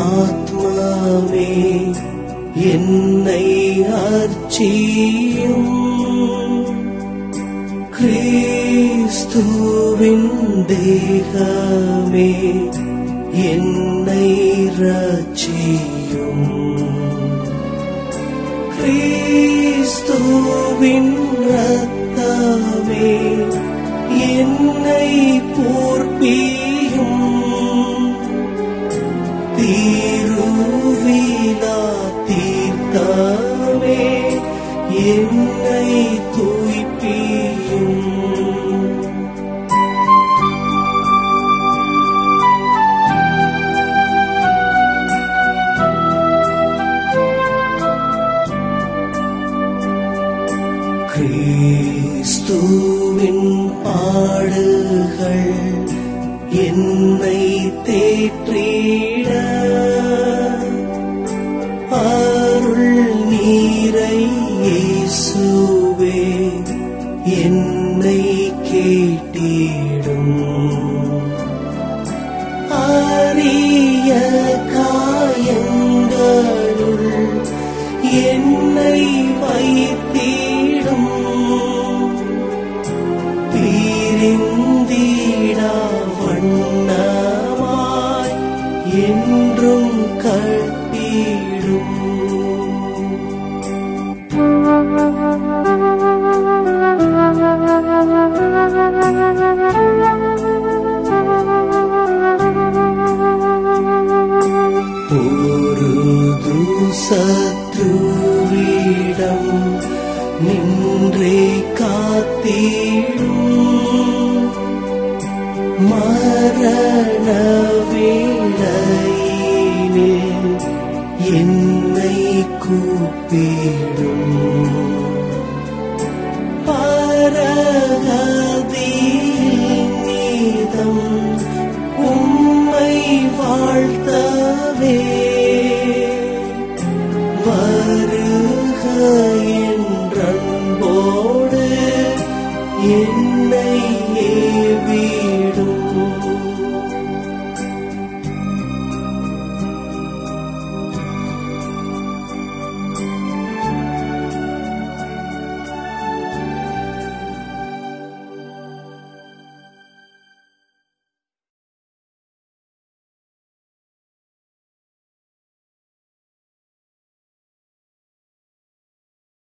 ஆத்மாவே என்னை அர்ச்சியும் கிறிஸ்துவின் தேகமே என்னை ரட்சியும் கிறிஸ்துவின் ரத்தமே என்னை போர்ப்பியும் தீருவினா தீர்த்தமே என்னை தூய்ப்பியும் கிறிஸ்துவின் பாடுகள் என்னை தேற்றிட அருள் நீரை இயேசுவே என்னை கேட்டிடும் அரிய காயங்களுள் என்னை வைத்திடும் பிரிந்திடா வண்ணமாய் என்றும் கட்டிடும் பொருது சத்ருவிடம் நின்றே காத்திடும் மரண வேளையினில் என்னை கூப்பிடும் பரக